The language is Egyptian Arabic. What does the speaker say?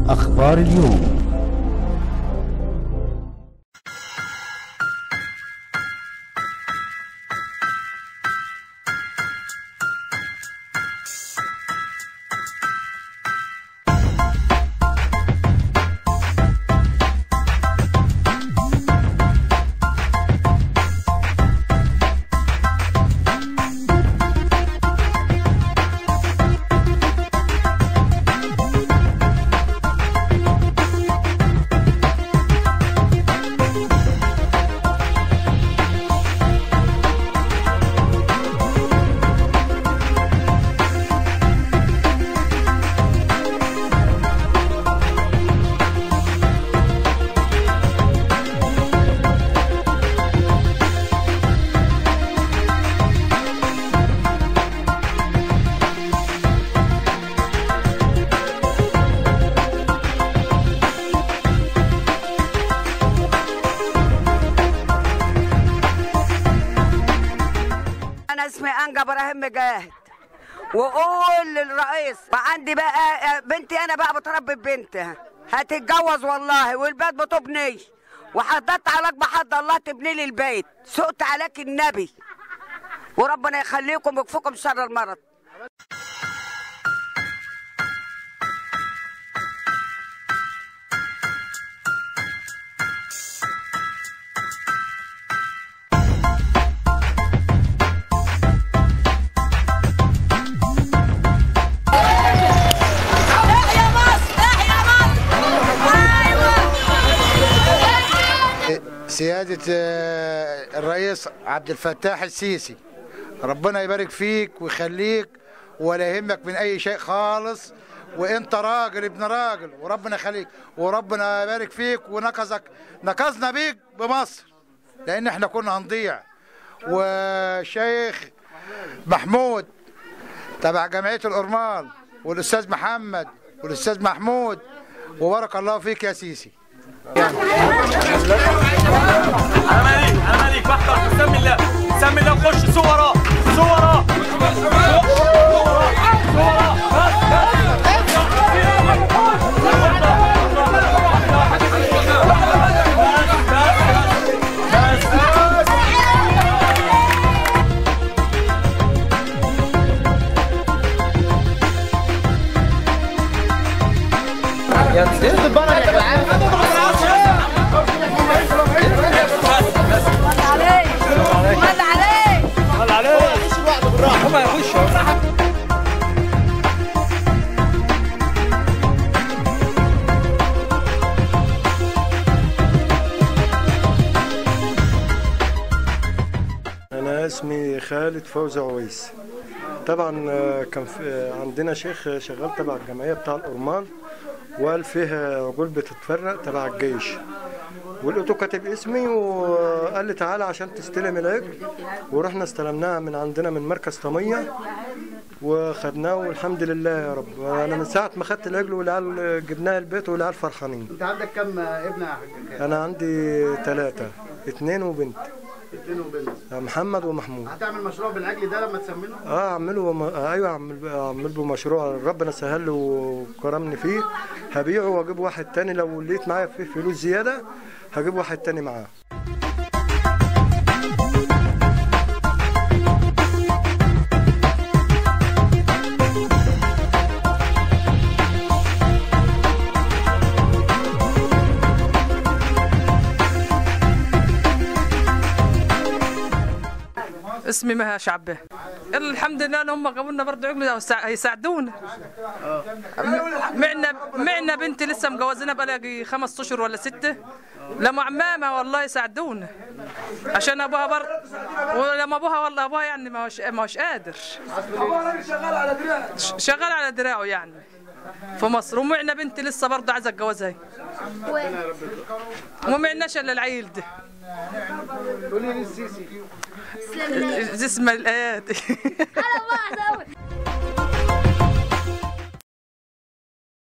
أخبار اليوم انا اسمي انجا ابراهيم مجاهد وقول للرئيس وعندي بقى بنتي انا بقى بتربي بنتها هتتجوز والله والبيت بتبني وحضرت عليك بحد الله تبني لي البيت سقت عليك النبي وربنا يخليكم ويكفيكم شر المرض تحيا مصر تحيا مصر ايوه سيادة آه، الرئيس عبد الفتاح السيسي ربنا يبارك فيك ويخليك ولا يهمك من أي شيء خالص وانت راجل ابن راجل وربنا يخليك وربنا يبارك فيك ونقذك نقذنا بيك بمصر لان احنا كنا هنضيع وشيخ محمود تبع جمعيه الأرمال والاستاذ محمد والاستاذ محمود وبارك الله فيك يا سيسي عماليك عماليك بحضر بسم الله بسم الله نخش سوق وراه سوق وراه ولا عليك أنا اسمي خالد فوزي عويس طبعا آه، كان في آه، عندنا شيخ شغال تبع الجمعية بتاع الأرمان وقال فيه عقول بتتفرق تبع الجيش ولقيته كاتب اسمي وقال لي تعالى عشان تستلم العجل ورحنا استلمناها من عندنا من مركز طمية وخدناه والحمد لله يا رب انا من ساعه ما خدت العجل والعيال جبناه البيت والعيال فرحانين انت عندك كم ابن يا حاج انا عندي ثلاثه اتنين وبنت اتنين وبنت محمد ومحمود هتعمل مشروع بالعجل ده لما تسمنه اه اعمله م... ايوه اعمل اعمل له مشروع ربنا سهل لي وكرمني فيه هبيعه واجيب واحد تاني لو لقيت معايا فيه فلوس زياده هجيب واحد تاني معاه اسمي مها شعبه الحمد لله ان هم جابوا لنا برضه عقل وسع- هيساعدونا م- معنا معنا بنتي لسه مجوزينها بقى خمس اشهر ولا سته لما عمامه والله يساعدونا عشان ابوها بر ولما ابوها والله ابوها يعني ما هوش ما هوش قادر ش- شغال على دراعه يعني في مصر ومعنا بنتي لسه برضه عايزه اتجوزها هي. وما معناش الا العيل ده قولي للسيسي اسمها الايات على بعض أوي.